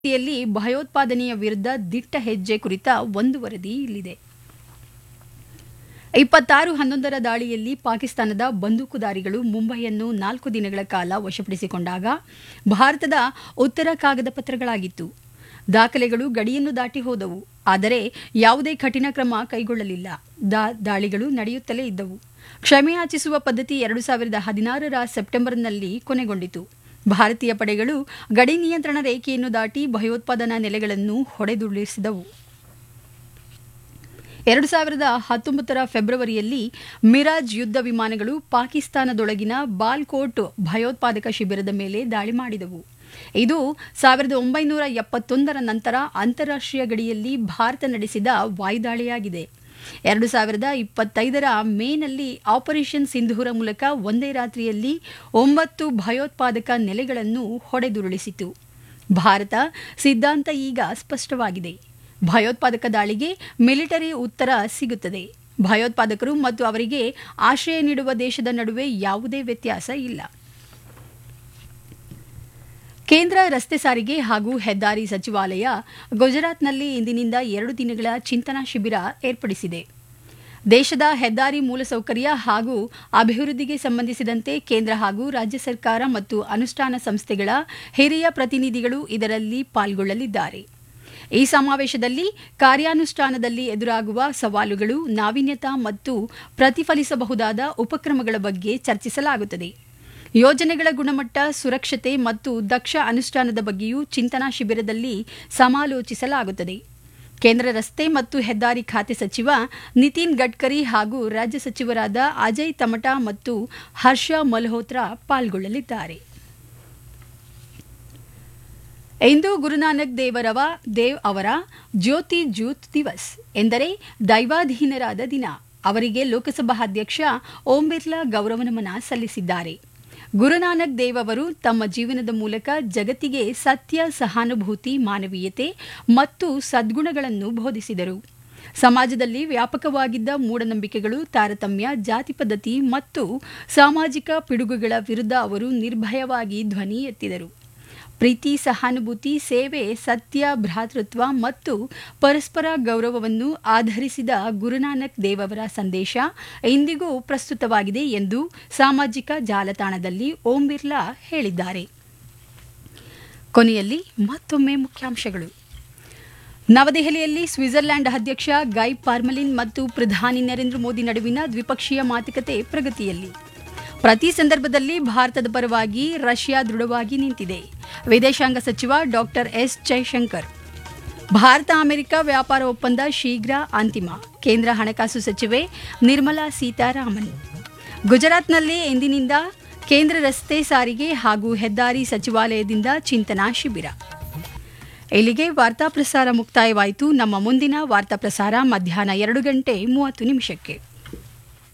ಯಲ್ಲಿ ಭಯೋತ್ಪಾದನೆಯ ವಿರುದ್ಧ ದಿಟ್ಟ ಹೆಜ್ಜೆ ಕುರಿತ ಒಂದು ವರದಿ ಇಲ್ಲಿದೆ ಇಪ್ಪತ್ತಾರು ಹನ್ನೊಂದರ ದಾಳಿಯಲ್ಲಿ ಪಾಕಿಸ್ತಾನದ ಬಂದೂಕುದಾರಿಗಳು ಮುಂಬೈಯನ್ನು ನಾಲ್ಕು ದಿನಗಳ ಕಾಲ ವಶಪಡಿಸಿಕೊಂಡಾಗ ಭಾರತದ ಉತ್ತರ ಕಾಗದ ಪತ್ರಗಳಾಗಿತ್ತು ದಾಖಲೆಗಳು ಗಡಿಯನ್ನು ದಾಟಿ ಹೋದವು ಆದರೆ ಯಾವುದೇ ಕಠಿಣ ಕ್ರಮ ಕೈಗೊಳ್ಳಲಿಲ್ಲ ದಾ- ದಾಳಿಗಳು ನಡೆಯುತ್ತಲೇ ಇದ್ದವು ಕ್ಷಮೆಯಾಚಿಸುವ ಪದ್ಧತಿ ಎರಡು ಸಾವಿರದ ಹದಿನಾರರ ಸೆಪ್ಟೆಂಬರ್ನಲ್ಲಿ ಕೊನೆಗೊಂಡಿತು ಭಾರತೀಯ ಪಡೆಗಳು ಗಡಿ ನಿಯಂತ್ರಣ ರೇಖೆಯನ್ನು ದಾಟಿ ಭಯೋತ್ಪಾದನಾ ನೆಲೆಗಳನ್ನು ಹೊಡೆದುರುಳಿಸಿದವು ಎರಡು ಸಾವಿರದ ಹತ್ತೊಂಬತ್ತರ ಫೆಬ್ರವರಿಯಲ್ಲಿ ಮಿರಾಜ್ ಯುದ್ಧ ವಿಮಾನಗಳು ಪಾಕಿಸ್ತಾನದೊಳಗಿನ ಬಾಲ್ಕೋಟ್ ಭಯೋತ್ಪಾದಕ ಶಿಬಿರದ ಮೇಲೆ ದಾಳಿ ಮಾಡಿದವು ಇದು ಸಾವಿರದ ಒಂಬೈನೂರ ಎಪ್ಪತ್ತೊಂದರ ನಂತರ ಅಂತಾರಾಷ್ಟ್ರೀಯ ಗಡಿಯಲ್ಲಿ ಭಾರತ ನಡೆಸಿದ ವಾಯುದಾಳಿಯಾಗಿದೆ ಎರಡು ಸಾವಿರದ ಇಪ್ಪತ್ತೈದರ ಮೇನಲ್ಲಿ ಆಪರೇಷನ್ ಸಿಂಧೂರ ಮೂಲಕ ಒಂದೇ ರಾತ್ರಿಯಲ್ಲಿ ಒಂಬತ್ತು ಭಯೋತ್ಪಾದಕ ನೆಲೆಗಳನ್ನು ಹೊಡೆದುರುಳಿಸಿತು ಭಾರತ ಸಿದ್ಧಾಂತ ಈಗ ಸ್ಪಷ್ಟವಾಗಿದೆ ಭಯೋತ್ಪಾದಕ ದಾಳಿಗೆ ಮಿಲಿಟರಿ ಉತ್ತರ ಸಿಗುತ್ತದೆ ಭಯೋತ್ಪಾದಕರು ಮತ್ತು ಅವರಿಗೆ ಆಶ್ರಯ ನೀಡುವ ದೇಶದ ನಡುವೆ ಯಾವುದೇ ವ್ಯತ್ಯಾಸ ಇಲ್ಲ ಕೇಂದ್ರ ರಸ್ತೆ ಸಾರಿಗೆ ಹಾಗೂ ಹೆದ್ದಾರಿ ಸಚಿವಾಲಯ ಗುಜರಾತ್ನಲ್ಲಿ ಇಂದಿನಿಂದ ಎರಡು ದಿನಗಳ ಚಿಂತನಾ ಶಿಬಿರ ಏರ್ಪಡಿಸಿದೆ ದೇಶದ ಹೆದ್ದಾರಿ ಮೂಲಸೌಕರ್ಯ ಹಾಗೂ ಅಭಿವೃದ್ಧಿಗೆ ಸಂಬಂಧಿಸಿದಂತೆ ಕೇಂದ್ರ ಹಾಗೂ ರಾಜ್ಯ ಸರ್ಕಾರ ಮತ್ತು ಅನುಷ್ಠಾನ ಸಂಸ್ಥೆಗಳ ಹಿರಿಯ ಪ್ರತಿನಿಧಿಗಳು ಇದರಲ್ಲಿ ಪಾಲ್ಗೊಳ್ಳಲಿದ್ದಾರೆ ಈ ಸಮಾವೇಶದಲ್ಲಿ ಕಾರ್ಯಾನುಷ್ಠಾನದಲ್ಲಿ ಎದುರಾಗುವ ಸವಾಲುಗಳು ನಾವೀನ್ಯತಾ ಮತ್ತು ಪ್ರತಿಫಲಿಸಬಹುದಾದ ಉಪಕ್ರಮಗಳ ಬಗ್ಗೆ ಚರ್ಚಿಸಲಾಗುತ್ತದೆ ಯೋಜನೆಗಳ ಗುಣಮಟ್ಟ ಸುರಕ್ಷತೆ ಮತ್ತು ದಕ್ಷ ಅನುಷ್ಠಾನದ ಬಗ್ಗೆಯೂ ಚಿಂತನಾ ಶಿಬಿರದಲ್ಲಿ ಸಮಾಲೋಚಿಸಲಾಗುತ್ತದೆ ಕೇಂದ್ರ ರಸ್ತೆ ಮತ್ತು ಹೆದ್ದಾರಿ ಖಾತೆ ಸಚಿವ ನಿತಿನ್ ಗಡ್ಕರಿ ಹಾಗೂ ರಾಜ್ಯ ಸಚಿವರಾದ ಅಜಯ್ ತಮಟಾ ಮತ್ತು ಹರ್ಷ ಮಲ್ಹೋತ್ರಾ ಪಾಲ್ಗೊಳ್ಳಲಿದ್ದಾರೆ ಇಂದು ಗುರುನಾನಕ್ ದೇವರವ ದೇವ್ ಅವರ ಜ್ಯೋತಿ ಜ್ಯೂತ್ ದಿವಸ್ ಎಂದರೆ ದೈವಾಧೀನರಾದ ದಿನ ಅವರಿಗೆ ಲೋಕಸಭಾ ಅಧ್ಯಕ್ಷ ಓಂ ಬಿರ್ಲಾ ಗೌರವ ನಮನ ಸಲ್ಲಿಸಿದ್ದಾರೆ ಗುರುನಾನಕ್ ದೇವ್ ಅವರು ತಮ್ಮ ಜೀವನದ ಮೂಲಕ ಜಗತ್ತಿಗೆ ಸತ್ಯ ಸಹಾನುಭೂತಿ ಮಾನವೀಯತೆ ಮತ್ತು ಸದ್ಗುಣಗಳನ್ನು ಬೋಧಿಸಿದರು ಸಮಾಜದಲ್ಲಿ ವ್ಯಾಪಕವಾಗಿದ್ದ ಮೂಢನಂಬಿಕೆಗಳು ತಾರತಮ್ಯ ಜಾತಿ ಪದ್ಧತಿ ಮತ್ತು ಸಾಮಾಜಿಕ ಪಿಡುಗುಗಳ ವಿರುದ್ಧ ಅವರು ನಿರ್ಭಯವಾಗಿ ಧ್ವನಿ ಎತ್ತಿದರು ಪ್ರೀತಿ ಸಹಾನುಭೂತಿ ಸೇವೆ ಸತ್ಯ ಭ್ರಾತೃತ್ವ ಮತ್ತು ಪರಸ್ಪರ ಗೌರವವನ್ನು ಆಧರಿಸಿದ ಗುರುನಾನಕ್ ದೇವ್ ಅವರ ಸಂದೇಶ ಇಂದಿಗೂ ಪ್ರಸ್ತುತವಾಗಿದೆ ಎಂದು ಸಾಮಾಜಿಕ ಜಾಲತಾಣದಲ್ಲಿ ಓಂ ಬಿರ್ಲಾ ಹೇಳಿದ್ದಾರೆ ಕೊನೆಯಲ್ಲಿ ಮತ್ತೊಮ್ಮೆ ಮುಖ್ಯಾಂಶಗಳು ನವದೆಹಲಿಯಲ್ಲಿ ಸ್ವಿಟ್ಜರ್ಲ್ಯಾಂಡ್ ಅಧ್ಯಕ್ಷ ಗೈ ಪಾರ್ಮಲಿನ್ ಮತ್ತು ಪ್ರಧಾನಿ ನರೇಂದ್ರ ಮೋದಿ ನಡುವಿನ ದ್ವಿಪಕ್ಷೀಯ ಮಾತುಕತೆ ಪ್ರಗತಿಯಲ್ಲಿ ಪ್ರತಿ ಸಂದರ್ಭದಲ್ಲಿ ಭಾರತದ ಪರವಾಗಿ ರಷ್ಯಾ ದೃಢವಾಗಿ ನಿಂತಿದೆ ವಿದೇಶಾಂಗ ಸಚಿವ doctor S Jaishankar Bharat America ವ್ಯಾಪಾರ ಒಪ್ಪಂದ ಶೀಘ್ರ ಅಂತಿಮ ಕೇಂದ್ರ ಹಣಕಾಸು ಸಚಿವೆ ನಿರ್ಮಲಾ ಸೀತಾರಾಮನ್ ಗುಜರಾತ್ನಲ್ಲಿ ಇಂದಿನಿಂದ ಕೇಂದ್ರ ರಸ್ತೆ ಸಾರಿಗೆ ಹಾಗೂ ಹೆದ್ದಾರಿ ಸಚಿವಾಲಯದಿಂದ ಚಿಂತನಾ ಶಿಬಿರ ಇಲ್ಲಿಗೆ ವಾರ್ತಾ ಪ್ರಸಾರ ಮುಕ್ತಾಯವಾಯಿತು ನಮ್ಮ ಮುಂದಿನ ವಾರ್ತಾ ಪ್ರಸಾರ ಮಧ್ಯಾಹ್ನ ಎರಡು ಗಂಟೆ ಮೂವತ್ತು ನಿಮಿಷಕ್ಕೆ